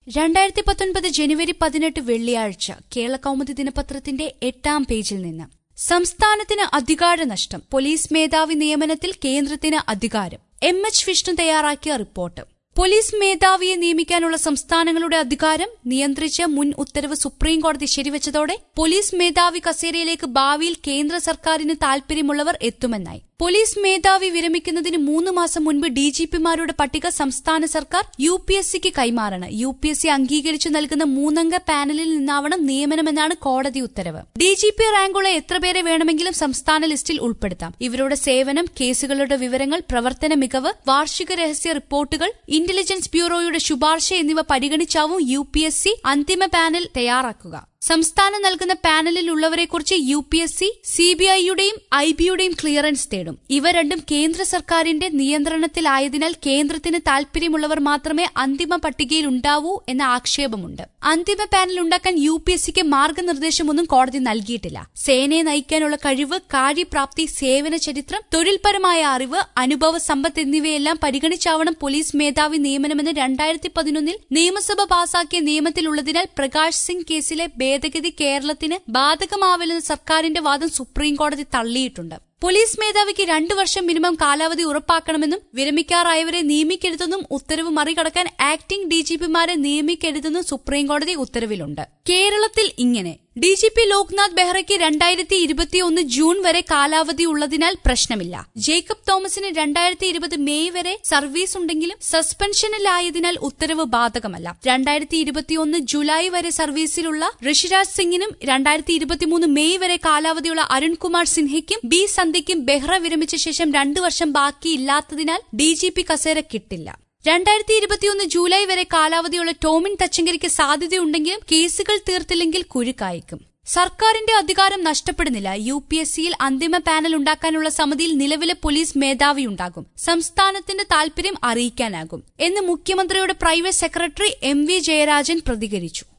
രണ്ടായിരത്തി പത്തൊൻപത് ജനുവരി പതിനെട്ട് വെള്ളിയാഴ്ച കേരള കൗമുദി ദിനപത്രത്തിന്റെ എട്ടാം പേജിൽ നിന്ന് സംസ്ഥാനത്തിന് അധികാര നഷ്ടം പോലീസ് മേധാവി നിയമനത്തിൽ കേന്ദ്രത്തിന് അധികാരം എം എച്ച് വിഷ്ണു തയ്യാറാക്കിയ റിപ്പോർട്ട് പോലീസ് മേധാവിയെ നിയമിക്കാനുള്ള സംസ്ഥാനങ്ങളുടെ അധികാരം നിയന്ത്രിച്ച മുൻ ഉത്തരവ് സുപ്രീം കോടതി ശരിവച്ചതോടെ പോലീസ് മേധാവി കസേരയിലേക്ക് ഭാവിയിൽ കേന്ദ്ര സർക്കാരിന് താൽപര്യമുള്ളവർ എത്തുമെന്നായി പോലീസ് മേധാവി വിരമിക്കുന്നതിന് മൂന്ന് മാസം മുൻപ് ഡിജിപിമാരുടെ പട്ടിക സംസ്ഥാന സർക്കാർ യു പി എസ് സിക്ക് കൈമാറണം യു പി എസ് സി അംഗീകരിച്ചു നൽകുന്ന മൂന്നംഗ പാനലിൽ നിന്നാവണം നിയമനമെന്നാണ് കോടതി ഉത്തരവ് ഡിജിപി റാങ്കുള്ള എത്ര പേരെ വേണമെങ്കിലും സംസ്ഥാന ലിസ്റ്റിൽ ഉൾപ്പെടുത്താം ഇവരുടെ സേവനം കേസുകളുടെ വിവരങ്ങൾ പ്രവർത്തന മികവ് വാർഷിക രഹസ്യ റിപ്പോർട്ടുകൾ ഇന്റലിജൻസ് ബ്യൂറോയുടെ ശുപാർശ എന്നിവ പരിഗണിച്ചാവും യു പി എസ് സി അന്തിമ പാനൽ തയ്യാറാക്കുക സംസ്ഥാനം നൽകുന്ന പാനലിൽ ഉള്ളവരെക്കുറിച്ച് U P S C C B ഐയുടെയും ഐ ബിയുടെയും ക്ലിയറൻസ് തേടും ഇവ രണ്ടും കേന്ദ്ര സർക്കാരിന്റെ നിയന്ത്രണത്തിലായതിനാൽ കേന്ദ്രത്തിന് താൽപര്യമുള്ളവർ മാത്രമേ അന്തിമ പട്ടികയിൽ ഉണ്ടാവൂ എന്ന ആക്ഷേപമുണ്ട് അന്തിമ പാനൽ ഉണ്ടാക്കാൻ യു പി എസ് സിക്ക് മാർഗനിർദ്ദേശമൊന്നും കോടതി നൽകിയിട്ടില്ല സേനയെ നയിക്കാനുള്ള കഴിവ് കാര്യപ്രാപ്തി സേവന ചരിത്രം തൊഴിൽപരമായ അറിവ് അനുഭവ സമ്പത്ത് എന്നിവയെല്ലാം പരിഗണിച്ചാവണം പോലീസ് മേധാവി നിയമനമെന്ന് രണ്ടായിരത്തി പതിനൊന്നിൽ നിയമസഭ പാസാക്കിയ നിയമത്തിലുള്ളതിനാൽ പ്രകാശ് സിംഗ് കേസിലെ ഭേദഗതി കേരളത്തിന് ബാധകമാവില്ലെന്ന സർക്കാരിന്റെ വാദം സുപ്രീംകോടതി തള്ളിയിട്ടുണ്ട് പോലീസ് മേധാവിക്ക് രണ്ടു വർഷം മിനിമം കാലാവധി ഉറപ്പാക്കണമെന്നും വിരമിക്കാറായവരെ നിയമിക്കരുതെന്നും ഉത്തരവ് മറികടക്കാൻ ആക്ടിംഗ് ഡിജിപിമാരെ നിയമിക്കരുതെന്നും സുപ്രീംകോടതി ഉത്തരവിലുണ്ട് കേരളത്തിൽ ഇങ്ങനെ ഡിജിപി ലോക്നാഥ് ബെഹ്റയ്ക്ക് രണ്ടായിരത്തി ഇരുപത്തിയൊന്ന് ജൂൺ വരെ കാലാവധി ഉള്ളതിനാൽ പ്രശ്നമില്ല ജേക്കബ് തോമസിന് രണ്ടായിരത്തി ഇരുപത് മെയ് വരെ സർവീസ് ഉണ്ടെങ്കിലും സസ്പെൻഷനിലായതിനാൽ ഉത്തരവ് ബാധകമല്ല രണ്ടായിരത്തി ഇരുപത്തിയൊന്ന് ജൂലൈ വരെ സർവീസിലുള്ള ഋഷിരാജ് സിംഗിനും രണ്ടായിരത്തി ഇരുപത്തിമൂന്ന് മെയ് വരെ കാലാവധിയുള്ള അരുൺകുമാർ സിൻഹയ്ക്കും ബി സന്ധ്യയ്ക്കും ബെഹ്റ വിരമിച്ച ശേഷം രണ്ടു വർഷം ബാക്കിയില്ലാത്തതിനാൽ ഡിജിപി കസേര കിട്ടില്ല രണ്ടായിരത്തി ഇരുപത്തിയൊന്ന് ജൂലൈ വരെ കാലാവധിയുള്ള ടോമിൻ തച്ചങ്കരിക്ക് സാധ്യതയുണ്ടെങ്കിലും കേസുകൾ തീർത്തില്ലെങ്കിൽ കുരുക്കായിക്കും സർക്കാരിന്റെ അധികാരം നഷ്ടപ്പെടുന്നില്ല യു പി എസ് സിയിൽ അന്തിമ പാനൽ ഉണ്ടാക്കാനുള്ള സമിതിയിൽ നിലവിലെ പോലീസ് മേധാവിയുണ്ടാകും സംസ്ഥാനത്തിന്റെ താൽപര്യം അറിയിക്കാനാകും എന്ന് മുഖ്യമന്ത്രിയുടെ private secretary M V Jayarajan പ്രതികരിച്ചു